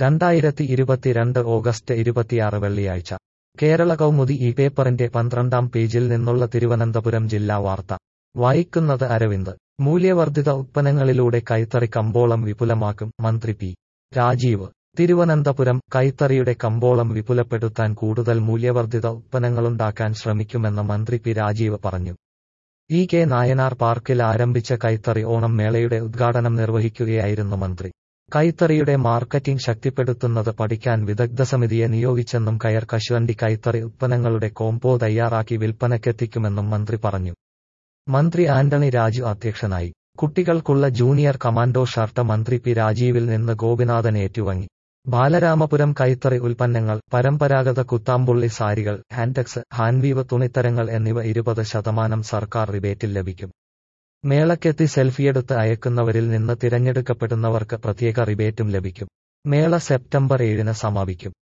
രണ്ടായിരത്തി ഇരുപത്തിരണ്ട് ഓഗസ്റ്റ് ഇരുപത്തിയാറ് വെള്ളിയാഴ്ച കേരള കൗമുദി ഈ പേപ്പറിന്റെ പന്ത്രണ്ടാം പേജിൽ നിന്നുള്ള തിരുവനന്തപുരം ജില്ലാ വാർത്ത വായിക്കുന്നത് അരവിന്ദ് മൂല്യവർദ്ധിത ഉത്പന്നങ്ങളിലൂടെ കൈത്തറി കമ്പോളം വിപുലമാക്കും മന്ത്രി പി രാജീവ് തിരുവനന്തപുരം കൈത്തറിയുടെ കമ്പോളം വിപുലപ്പെടുത്താൻ കൂടുതൽ മൂല്യവർദ്ധിത ഉത്പന്നങ്ങളുണ്ടാക്കാൻ ശ്രമിക്കുമെന്ന് മന്ത്രി പി രാജീവ് പറഞ്ഞു ഇ കെ നായനാർ പാർക്കിൽ ആരംഭിച്ച കൈത്തറി ഓണം മേളയുടെ ഉദ്ഘാടനം നിർവഹിക്കുകയായിരുന്നു മന്ത്രി കൈത്തറിയുടെ മാർക്കറ്റിംഗ് ശക്തിപ്പെടുത്തുന്നത് പഠിക്കാൻ വിദഗ്ധ സമിതിയെ നിയോഗിച്ചെന്നും കയർ കശുവണ്ടി കൈത്തറി ഉത്പന്നങ്ങളുടെ കോംബോ തയ്യാറാക്കി വിൽപ്പനയ്ക്കെത്തിക്കുമെന്നും മന്ത്രി പറഞ്ഞു മന്ത്രി ആന്റണി രാജു അധ്യക്ഷനായി കുട്ടികൾക്കുള്ള ജൂനിയർ കമാൻഡോ ഷർട്ട് മന്ത്രി പി രാജീവിൽ നിന്ന് ഗോപിനാഥൻ ഏറ്റുവാങ്ങി ബാലരാമപുരം കൈത്തറി ഉൽപ്പന്നങ്ങൾ പരമ്പരാഗത കുത്താമ്പുള്ളി സാരികൾ ഹാൻഡക്സ് ഹാൻവീവ് തുണിത്തരങ്ങൾ എന്നിവ ഇരുപത് ശതമാനം സർക്കാർ റിബേറ്റിൽ ലഭിക്കും മേളക്കെത്തി സെൽഫിയെടുത്ത് അയക്കുന്നവരിൽ നിന്ന് തിരഞ്ഞെടുക്കപ്പെടുന്നവർക്ക് പ്രത്യേക റിബേറ്റും ലഭിക്കും മേള സെപ്റ്റംബർ ഏഴിന് സമാപിക്കും